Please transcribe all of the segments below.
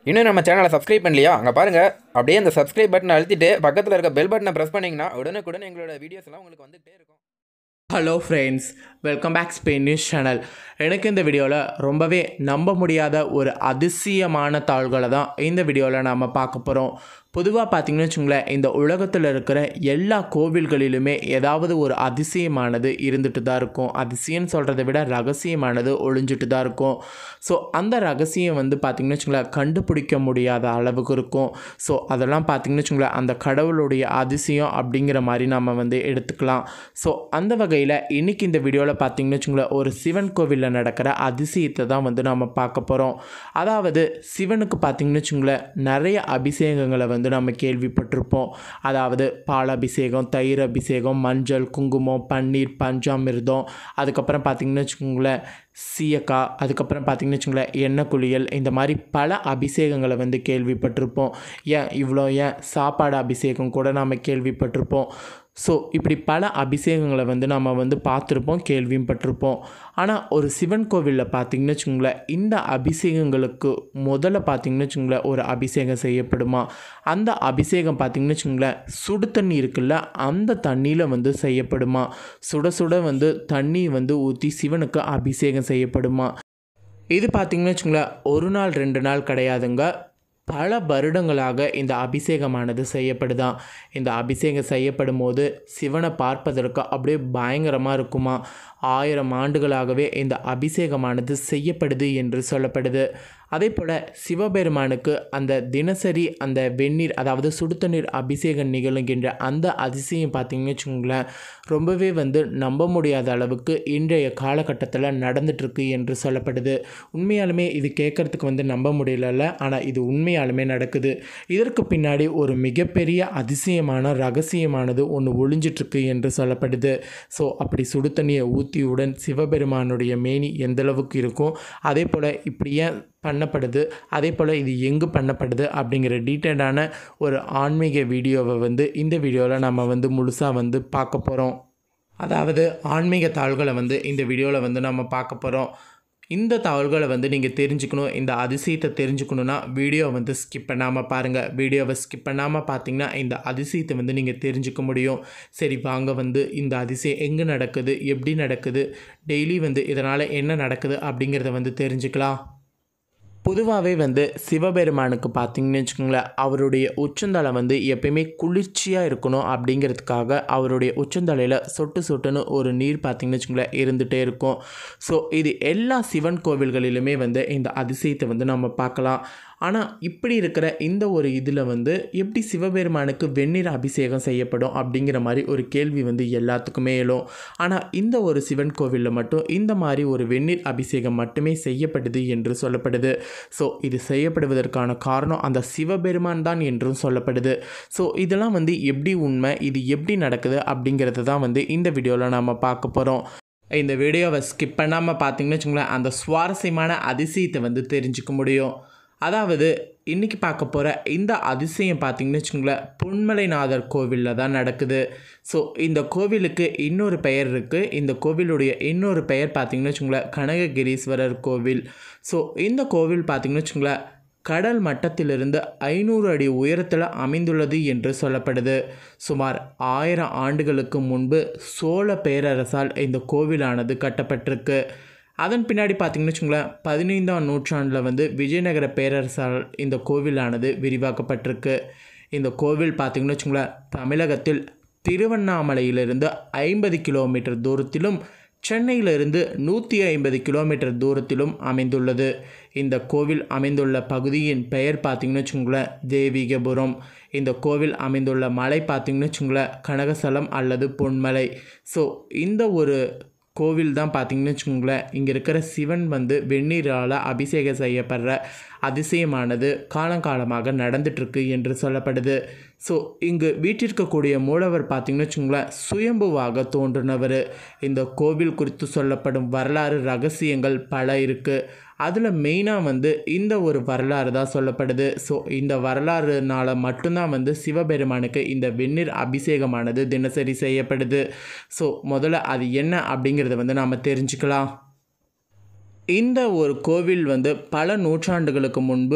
இன்னும் நம்ம சேனலை சப்ஸ்கிரைப் பண்ணலையா அங்கே பாருங்கள் அப்படியே அந்த சப்ஸ்கிரைப் பட்டனை அழுத்திட்டு பக்கத்தில் இருக்க பெல் பட்டனை ப்ரெஸ் பண்ணிங்கன்னா உடனுக்குடன் எங்களோட வீடியோஸ் எல்லாம் உங்களுக்கு வந்துகிட்டே இருக்கும் hello friends welcome back Spain news channel எனக்கு இந்த வீடியோவில் ரொம்பவே நம்ப முடியாத ஒரு அதிசயமான தாள்களை தான் இந்த வீடியோவில் நாம் பார்க்க போகிறோம் பொதுவாக பார்த்தீங்கன்னு வச்சுங்களேன் இந்த உலகத்தில் இருக்கிற எல்லா கோவில்களிலுமே ஏதாவது ஒரு அதிசயமானது இருந்துட்டு தான் இருக்கும் அதிசயம்னு சொல்கிறத விட ரகசியமானது ஒளிஞ்சிட்டு தான் இருக்கும் ஸோ அந்த ரகசியம் வந்து பார்த்திங்கன்னு வச்சுங்களேன் கண்டுபிடிக்க முடியாத அளவுக்கு இருக்கும் ஸோ அதெல்லாம் பார்த்திங்கன்னு வச்சுங்களேன் அந்த கடவுளுடைய அதிசயம் அப்படிங்கிற மாதிரி நம்ம வந்து எடுத்துக்கலாம் ஸோ அந்த வகையில் இன்றைக்கி இந்த வீடியோவில் பார்த்திங்கன்னு வச்சுங்களேன் ஒரு சிவன் கோவிலில் நடக்கிற அதிசயத்தை தான் வந்து நம்ம பார்க்க போகிறோம் அதாவது சிவனுக்கு பார்த்திங்கன்னு வச்சுங்களேன் நிறைய அபிஷேகங்களை வந்து நம்ம கேள்விப்பட்டிருப்போம் அதாவது பால் அபிஷேகம் தயிர் அபிஷேகம் மஞ்சள் குங்குமம் பன்னீர் பஞ்சாமிர்தம் அதுக்கப்புறம் பார்த்திங்கன்னு வச்சுக்கோங்களேன் சீயக்காய் அதுக்கப்புறம் பார்த்திங்கன்னு வச்சுங்களேன் எண்ணெய் குளியல் இந்த மாதிரி பல அபிஷேகங்களை வந்து கேள்விப்பட்டிருப்போம் ஏன் இவ்வளோ ஏன் சாப்பாடு அபிஷேகம் கூட நாம் கேள்விப்பட்டிருப்போம் ஸோ இப்படி பல அபிஷேகங்களை வந்து நம்ம வந்து பார்த்துருப்போம் கேள்வியும் பட்டிருப்போம் ஆனால் ஒரு சிவன் கோவிலில் பார்த்திங்கன்னு வச்சுங்களேன் இந்த அபிஷேகங்களுக்கு முதல்ல பார்த்திங்கன்னு வச்சுங்களேன் ஒரு அபிஷேகம் செய்யப்படுமா அந்த அபிஷேகம் பார்த்திங்கன்னு வச்சுங்களேன் சுடு தண்ணி இருக்குல்ல அந்த தண்ணியில் வந்து செய்யப்படுமா சுட சுட வந்து தண்ணி வந்து ஊற்றி சிவனுக்கு அபிஷேகம் செய்யப்படுமா இது பார்த்திங்கன்னு வச்சுங்களேன் ஒரு நாள் ரெண்டு நாள் கிடையாதுங்க பல வருடங்களாக இந்த அபிஷேகமானது செய்யப்படுதான் இந்த அபிஷேகம் செய்யப்படும் போது சிவனை பார்ப்பதற்கு அப்படியே பயங்கரமாக இருக்குமா ஆயிரம் ஆண்டுகளாகவே இந்த அபிஷேகமானது செய்யப்படுது என்று சொல்லப்படுது அதே போல் சிவபெருமானுக்கு அந்த தினசரி அந்த வெந்நீர் அதாவது சுடுதண்ணீர் அபிஷேகம் நிகழுகின்ற அந்த அதிசயம் பார்த்திங்கன்னு வச்சுக்கோங்களேன் ரொம்பவே வந்து நம்ப முடியாத அளவுக்கு இன்றைய காலகட்டத்தில் நடந்துட்டுருக்கு என்று சொல்லப்படுது உண்மையாலுமே இது கேட்குறதுக்கு வந்து நம்ப முடியலல்ல ஆனால் இது உண்மையாலுமே நடக்குது இதற்கு பின்னாடி ஒரு மிகப்பெரிய அதிசயமான ரகசியமானது ஒன்று ஒளிஞ்சிட்ருக்கு என்று சொல்லப்படுது ஸோ அப்படி சுடு தண்ணியை ஊற்றியுடன் சிவபெருமானுடைய மேனி எந்தளவுக்கு இருக்கும் அதே போல் இப்படி ஏன் பண்ணப்படுது அதே போல் இது எங்கு பண்ணப்படுது அப்படிங்கிற டீட்டெயிலான ஒரு ஆன்மீக வீடியோவை வந்து இந்த வீடியோவில் நம்ம வந்து முழுசாக வந்து பார்க்க போகிறோம் அதாவது ஆன்மீக தாள்களை வந்து இந்த வீடியோவில் வந்து நம்ம பார்க்க போகிறோம் இந்த தகவல்களை வந்து நீங்கள் தெரிஞ்சுக்கணும் இந்த அதிசயத்தை தெரிஞ்சுக்கணுன்னா வீடியோ வந்து ஸ்கிப் பண்ணாமல் பாருங்கள் வீடியோவை ஸ்கிப் பண்ணாமல் பார்த்தீங்கன்னா இந்த அதிசயத்தை வந்து நீங்கள் தெரிஞ்சுக்க முடியும் சரி வாங்க வந்து இந்த அதிசயம் எங்கே நடக்குது எப்படி நடக்குது டெய்லி வந்து இதனால் என்ன நடக்குது அப்படிங்கிறத வந்து தெரிஞ்சுக்கலாம் பொதுவாகவே வந்து சிவபெருமானுக்கு பார்த்தீங்கன்னு வச்சுக்கோங்களேன் அவருடைய உச்சந்தலை வந்து எப்பயுமே குளிர்ச்சியாக இருக்கணும் அப்படிங்கிறதுக்காக அவருடைய உச்சந்தலையில் சொட்டு சொட்டுன்னு ஒரு நீர் பார்த்திங்கன்னு வச்சுக்கோங்களேன் இருந்துகிட்டே இருக்கும் ஸோ இது எல்லா சிவன் கோவில்களிலுமே வந்து இந்த அதிசயத்தை வந்து நம்ம பார்க்கலாம் ஆனால் இப்படி இருக்கிற இந்த ஒரு இதில் வந்து எப்படி சிவபெருமானுக்கு வெந்நீர் அபிஷேகம் செய்யப்படும் அப்படிங்கிற மாதிரி ஒரு கேள்வி வந்து எல்லாத்துக்குமே எழும் ஆனால் இந்த ஒரு சிவன் கோவிலில் மட்டும் இந்த மாதிரி ஒரு வெந்நீர் அபிஷேகம் மட்டுமே செய்யப்படுது என்று சொல்லப்படுது ஸோ இது செய்யப்படுவதற்கான காரணம் அந்த சிவபெருமான் தான் என்றும் சொல்லப்படுது ஸோ இதெல்லாம் வந்து எப்படி உண்மை இது எப்படி நடக்குது அப்படிங்கிறது தான் வந்து இந்த வீடியோவில் நம்ம பார்க்க போகிறோம் இந்த வீடியோவை ஸ்கிப் பண்ணாமல் பார்த்தீங்கன்னு வச்சுங்களேன் அந்த சுவாரஸ்யமான அதிசயத்தை வந்து தெரிஞ்சுக்க முடியும் அதாவது இன்றைக்கி பார்க்க போகிற இந்த அதிசயம் பார்த்திங்கன்னு வச்சுங்களேன் பொன்மலைநாதர் கோவிலில் தான் நடக்குது ஸோ இந்த கோவிலுக்கு இன்னொரு பெயர் இருக்குது இந்த கோவிலுடைய இன்னொரு பெயர் பார்த்திங்கன்னு வச்சுங்களேன் கனககிரீஸ்வரர் கோவில் ஸோ இந்த கோவில் பார்த்திங்கன்னு வச்சுங்களேன் கடல் மட்டத்திலிருந்து ஐநூறு அடி உயரத்தில் அமைந்துள்ளது என்று சொல்லப்படுது சுமார் ஆயிரம் ஆண்டுகளுக்கு முன்பு சோழ பேரரசால் இந்த கோவிலானது கட்டப்பட்டிருக்கு அதன் பின்னாடி பார்த்திங்கன்னு வச்சுங்களேன் பதினைந்தாம் நூற்றாண்டில் வந்து விஜயநகர பேரரசால் இந்த கோவிலானது விரிவாக்கப்பட்டிருக்கு இந்த கோவில் பார்த்திங்கன்னு வச்சுங்களேன் தமிழகத்தில் திருவண்ணாமலையிலிருந்து ஐம்பது கிலோமீட்டர் தூரத்திலும் சென்னையிலிருந்து நூற்றி ஐம்பது கிலோமீட்டர் தூரத்திலும் அமைந்துள்ளது இந்த கோவில் அமைந்துள்ள பகுதியின் பெயர் பார்த்திங்கன்னு வச்சுங்களேன் தேவிகபுரம் இந்த கோவில் அமைந்துள்ள மலை பார்த்திங்கன்னு வச்சுங்களேன் கனகசலம் அல்லது பொன்மலை ஸோ இந்த ஒரு கோவில் தான் பார்த்திங்கன்னு வச்சுக்கோங்களேன் இங்கே இருக்கிற சிவன் வந்து வெந்நீரால் அபிஷேகம் செய்யப்படுற அதிசயமானது காலங்காலமாக நடந்துட்டுருக்கு என்று சொல்லப்படுது ஸோ இங்கு வீட்டிற்கக்கூடிய மூலவர் பார்த்திங்கன்னு வச்சுங்களேன் சுயம்புவாக தோன்றினவர் இந்த கோவில் குறித்து சொல்லப்படும் வரலாறு ரகசியங்கள் பல இருக்குது அதில் மெயினாக வந்து இந்த ஒரு வரலாறு தான் சொல்லப்படுது ஸோ இந்த வரலாறுனால மட்டும்தான் வந்து சிவபெருமானுக்கு இந்த வெந்நீர் அபிஷேகமானது தினசரி செய்யப்படுது ஸோ முதல்ல அது என்ன அப்படிங்கிறத வந்து நாம் தெரிஞ்சுக்கலாம் இந்த ஒரு கோவில் வந்து பல நூற்றாண்டுகளுக்கு முன்பு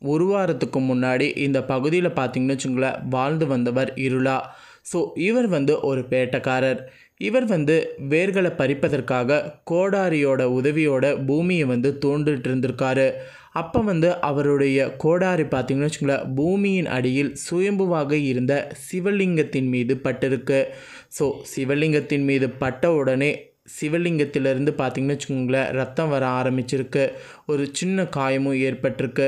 ஒரு வாரத்துக்கு முன்னாடி இந்த பகுதியில் பார்த்தீங்கன்னு வச்சுங்களேன் வாழ்ந்து வந்தவர் இருளா ஸோ இவர் வந்து ஒரு பேட்டக்காரர் இவர் வந்து வேர்களை பறிப்பதற்காக கோடாரியோட உதவியோட பூமியை வந்து தோண்டிட்டு இருந்திருக்காரு அப்போ வந்து அவருடைய கோடாரி பார்த்திங்கன்னு வச்சுங்களேன் பூமியின் அடியில் சுயம்புவாக இருந்த சிவலிங்கத்தின் மீது பட்டிருக்கு ஸோ சிவலிங்கத்தின் மீது பட்ட உடனே சிவலிங்கத்திலிருந்து பார்த்திங்கன்னு வச்சுக்கோங்களேன் ரத்தம் வர ஆரம்பிச்சிருக்கு ஒரு சின்ன காயமும் ஏற்பட்டிருக்கு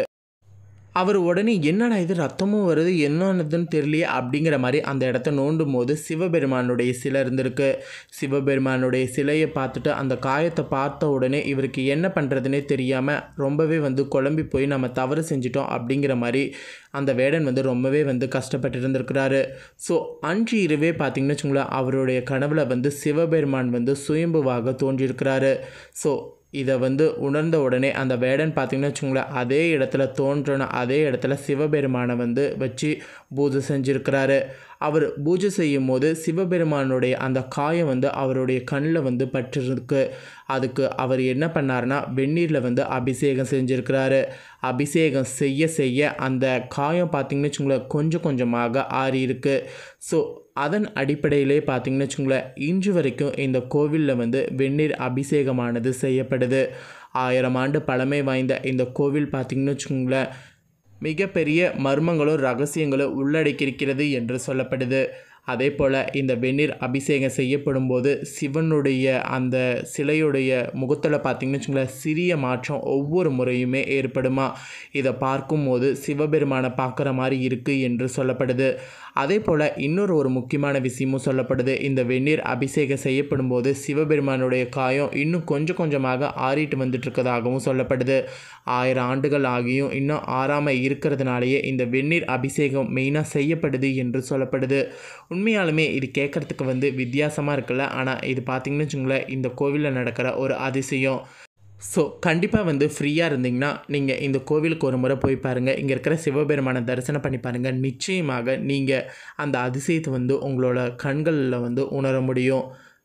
அவர் உடனே என்னடா இது ரத்தமும் வருது என்னன்னதுன்னு தெரியலையே அப்படிங்கிற மாதிரி அந்த இடத்த நோண்டும் போது சிவபெருமானுடைய சிலை இருந்திருக்கு சிவபெருமானுடைய சிலையை பார்த்துட்டு அந்த காயத்தை பார்த்த உடனே இவருக்கு என்ன பண்ணுறதுனே தெரியாமல் ரொம்பவே வந்து குழம்பி போய் நம்ம தவறு செஞ்சிட்டோம் அப்படிங்கிற மாதிரி அந்த வேடன் வந்து ரொம்பவே வந்து கஷ்டப்பட்டு இருந்திருக்கிறாரு ஸோ அன்று இரவே பார்த்திங்கன்னு வச்சுங்களேன் அவருடைய கனவுல வந்து சிவபெருமான் வந்து சுயம்புவாக தோன்றியிருக்கிறாரு ஸோ இதை வந்து உணர்ந்த உடனே அந்த வேடன் பார்த்திங்கன்னு வச்சுங்களேன் அதே இடத்துல தோன்றின அதே இடத்துல சிவபெருமானை வந்து வச்சு பூஜை செஞ்சுருக்கிறாரு அவர் பூஜை செய்யும் போது சிவபெருமானுடைய அந்த காயம் வந்து அவருடைய கண்ணில் வந்து பட்டிருக்கு அதுக்கு அவர் என்ன பண்ணாருன்னா வெந்நீரில் வந்து அபிஷேகம் செஞ்சுருக்கிறாரு அபிஷேகம் செய்ய செய்ய அந்த காயம் பார்த்திங்கன்னு வச்சுங்களேன் கொஞ்சம் கொஞ்சமாக ஆறி இருக்கு ஸோ அதன் அடிப்படையிலே பார்த்திங்கன்னு வச்சுங்களேன் இன்று வரைக்கும் இந்த கோவிலில் வந்து வெந்நீர் அபிஷேகமானது செய்யப்படுது ஆயிரம் ஆண்டு பழமை வாய்ந்த இந்த கோவில் பார்த்திங்கன்னு வச்சுக்கோங்களேன் மிகப்பெரிய மர்மங்களும் ரகசியங்களும் உள்ளடக்கியிருக்கிறது என்று சொல்லப்படுது அதே போல் இந்த வெந்நீர் அபிஷேகம் செய்யப்படும் போது சிவனுடைய அந்த சிலையுடைய முகத்தில் பார்த்திங்கன்னு வச்சுங்களேன் சிறிய மாற்றம் ஒவ்வொரு முறையுமே ஏற்படுமா இதை பார்க்கும்போது சிவபெருமானை பார்க்குற மாதிரி இருக்குது என்று சொல்லப்படுது அதே போல் இன்னொரு ஒரு முக்கியமான விஷயமும் சொல்லப்படுது இந்த வெந்நீர் அபிஷேகம் செய்யப்படும் போது சிவபெருமானுடைய காயம் இன்னும் கொஞ்சம் கொஞ்சமாக ஆறிட்டு வந்துட்டு இருக்கதாகவும் சொல்லப்படுது ஆயிரம் ஆண்டுகள் ஆகியும் இன்னும் ஆறாமல் இருக்கிறதுனாலேயே இந்த வெந்நீர் அபிஷேகம் மெயினாக செய்யப்படுது என்று சொல்லப்படுது உண்மையாலுமே இது கேட்குறதுக்கு வந்து வித்தியாசமாக இருக்குல்ல ஆனால் இது பார்த்திங்கன்னு வச்சுங்களேன் இந்த கோவிலில் நடக்கிற ஒரு அதிசயம் ஸோ கண்டிப்பாக வந்து ஃப்ரீயாக இருந்தீங்கன்னா நீங்கள் இந்த கோவிலுக்கு ஒரு முறை போய் பாருங்கள் இங்கே இருக்கிற சிவபெருமானை தரிசனம் பண்ணி பாருங்கள் நிச்சயமாக நீங்கள் அந்த அதிசயத்தை வந்து உங்களோட கண்களில் வந்து உணர முடியும்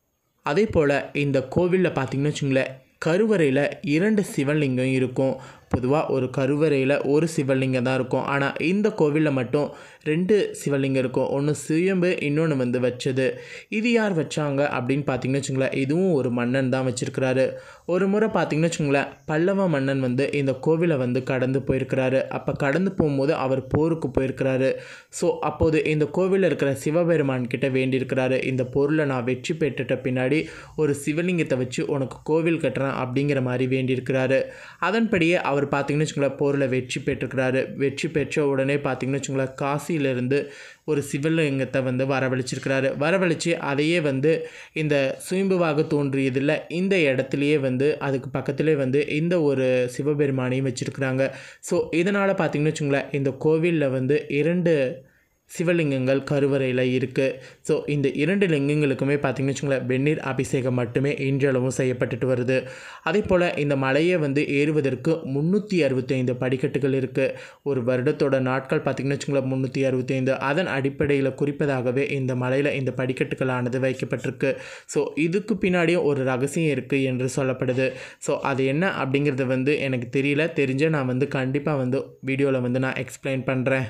அதே போல் இந்த கோவிலில் பார்த்திங்கன்னு வச்சுங்களேன் கருவறையில் இரண்டு சிவலிங்கம் இருக்கும் பொதுவாக ஒரு கருவறையில் ஒரு சிவலிங்கம் தான் இருக்கும் ஆனால் இந்த கோவிலில் மட்டும் ரெண்டு சிவலிங்கம் இருக்கும் ஒன்று சுயம்பு இன்னொன்று வந்து வச்சது இது யார் வச்சாங்க அப்படின்னு பார்த்தீங்கன்னு வச்சுங்களேன் இதுவும் ஒரு மன்னன் தான் வச்சுருக்கிறாரு ஒரு முறை பார்த்தீங்கன்னு வச்சுங்களேன் பல்லவ மன்னன் வந்து இந்த கோவிலை வந்து கடந்து போயிருக்கிறாரு அப்போ கடந்து போகும்போது அவர் போருக்கு போயிருக்கிறாரு ஸோ அப்போது இந்த கோவிலில் இருக்கிற சிவபெருமான் கிட்ட வேண்டியிருக்கிறாரு இந்த பொருளை நான் வெற்றி பெற்றுட்ட பின்னாடி ஒரு சிவலிங்கத்தை வச்சு உனக்கு கோவில் கட்டுறேன் அப்படிங்கிற மாதிரி வேண்டியிருக்கிறாரு அதன்படியே அவர் பார்த்தீங்கன்னு வச்சுங்களேன் போரில் வெற்றி பெற்றிருக்கிறாரு வெற்றி பெற்ற உடனே பார்த்தீங்கன்னு வச்சுங்களேன் காசியிலேருந்து ஒரு சிவலிங்கத்தை வந்து வரவழைச்சிருக்கிறாரு வரவழைச்சு அதையே வந்து இந்த சுயம்புவாக தோன்றியதில் இந்த இடத்துலையே வந்து அதுக்கு பக்கத்துலேயே வந்து இந்த ஒரு சிவபெருமானையும் வச்சுருக்குறாங்க ஸோ இதனால் பார்த்தீங்கன்னு வச்சுங்களேன் இந்த கோவிலில் வந்து இரண்டு சிவலிங்கங்கள் கருவறையில் இருக்குது ஸோ இந்த இரண்டு லிங்கங்களுக்குமே பார்த்திங்கன்னு வச்சுங்களேன் வெந்நீர் அபிஷேகம் மட்டுமே இன்றளவும் செய்யப்பட்டுட்டு வருது அதே போல் இந்த மலையை வந்து ஏறுவதற்கு முந்நூற்றி அறுபத்தைந்து படிக்கட்டுகள் இருக்குது ஒரு வருடத்தோட நாட்கள் பார்த்திங்கன்னு வச்சுங்களேன் முந்நூற்றி அறுபத்தைந்து அதன் அடிப்படையில் குறிப்பதாகவே இந்த மலையில் இந்த படிக்கட்டுகளானது வைக்கப்பட்டிருக்கு ஸோ இதுக்கு பின்னாடியும் ஒரு ரகசியம் இருக்குது என்று சொல்லப்படுது ஸோ அது என்ன அப்படிங்கிறது வந்து எனக்கு தெரியல தெரிஞ்ச நான் வந்து கண்டிப்பாக வந்து வீடியோவில் வந்து நான் எக்ஸ்பிளைன் பண்ணுறேன்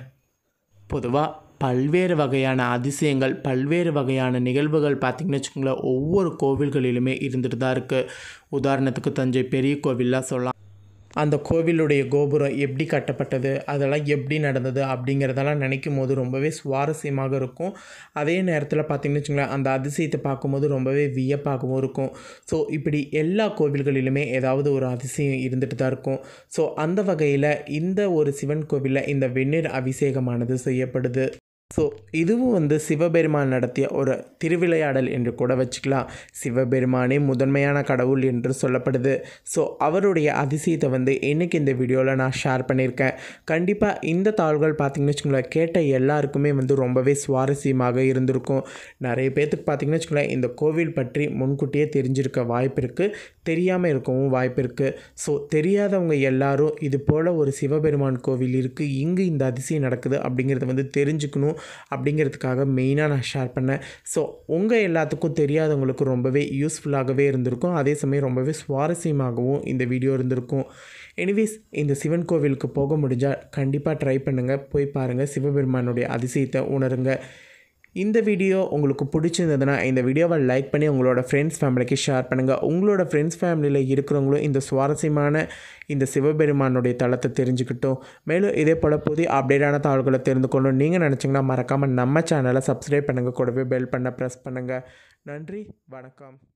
பொதுவாக பல்வேறு வகையான அதிசயங்கள் பல்வேறு வகையான நிகழ்வுகள் பார்த்திங்கன்னு வச்சுக்கோங்களேன் ஒவ்வொரு கோவில்களிலுமே இருந்துட்டு தான் இருக்குது உதாரணத்துக்கு தஞ்சை பெரிய கோவில்லாம் சொல்லலாம் அந்த கோவிலுடைய கோபுரம் எப்படி கட்டப்பட்டது அதெல்லாம் எப்படி நடந்தது அப்படிங்கிறதெல்லாம் நினைக்கும் போது ரொம்பவே சுவாரஸ்யமாக இருக்கும் அதே நேரத்தில் பார்த்திங்கன்னு வச்சுங்களேன் அந்த அதிசயத்தை பார்க்கும்போது ரொம்பவே வியப்பாகவும் இருக்கும் ஸோ இப்படி எல்லா கோவில்களிலுமே ஏதாவது ஒரு அதிசயம் இருந்துட்டு தான் இருக்கும் ஸோ அந்த வகையில் இந்த ஒரு சிவன் கோவிலில் இந்த வெந்நீர் அபிஷேகமானது செய்யப்படுது ஸோ இதுவும் வந்து சிவபெருமான் நடத்திய ஒரு திருவிளையாடல் என்று கூட வச்சுக்கலாம் சிவபெருமானே முதன்மையான கடவுள் என்று சொல்லப்படுது ஸோ அவருடைய அதிசயத்தை வந்து இன்றைக்கி இந்த வீடியோவில் நான் ஷேர் பண்ணியிருக்கேன் கண்டிப்பாக இந்த தாள்கள் பார்த்திங்கன்னு வச்சுக்கோங்களேன் கேட்ட எல்லாருக்குமே வந்து ரொம்பவே சுவாரஸ்யமாக இருந்திருக்கும் நிறைய பேர்த்துக்கு பார்த்திங்கன்னு வச்சுக்கோங்களேன் இந்த கோவில் பற்றி முன்கூட்டியே தெரிஞ்சிருக்க வாய்ப்பு இருக்குது தெரியாமல் இருக்கவும் வாய்ப்பு இருக்குது ஸோ தெரியாதவங்க எல்லாரும் இது போல் ஒரு சிவபெருமான் கோவில் இருக்குது இங்கு இந்த அதிசயம் நடக்குது அப்படிங்கிறத வந்து தெரிஞ்சுக்கணும் தெரியணும் அப்படிங்கிறதுக்காக மெயினாக நான் ஷேர் பண்ணேன் ஸோ உங்கள் எல்லாத்துக்கும் தெரியாதவங்களுக்கு ரொம்பவே யூஸ்ஃபுல்லாகவே இருந்திருக்கும் அதே சமயம் ரொம்பவே சுவாரஸ்யமாகவும் இந்த வீடியோ இருந்திருக்கும் எனிவேஸ் இந்த சிவன் கோவிலுக்கு போக முடிஞ்சால் கண்டிப்பாக ட்ரை பண்ணுங்கள் போய் பாருங்கள் சிவபெருமானுடைய அதிசயத்தை உணருங்க இந்த வீடியோ உங்களுக்கு பிடிச்சிருந்ததுன்னா இந்த வீடியோவை லைக் பண்ணி உங்களோட ஃப்ரெண்ட்ஸ் ஃபேமிலிக்கு ஷேர் பண்ணுங்கள் உங்களோட ஃப்ரெண்ட்ஸ் ஃபேமிலியில் இருக்கிறவங்களும் இந்த சுவாரஸ்யமான இந்த சிவபெருமானுடைய தளத்தை தெரிஞ்சுக்கிட்டோம் மேலும் இதே போல் புதிய அப்டேட்டான தாள்களை தெரிந்து கொள்ளணும் நீங்கள் நினச்சிங்கன்னா மறக்காமல் நம்ம சேனலை சப்ஸ்கிரைப் பண்ணுங்கள் கூடவே பெல் பண்ண ப்ரெஸ் பண்ணுங்கள் நன்றி வணக்கம்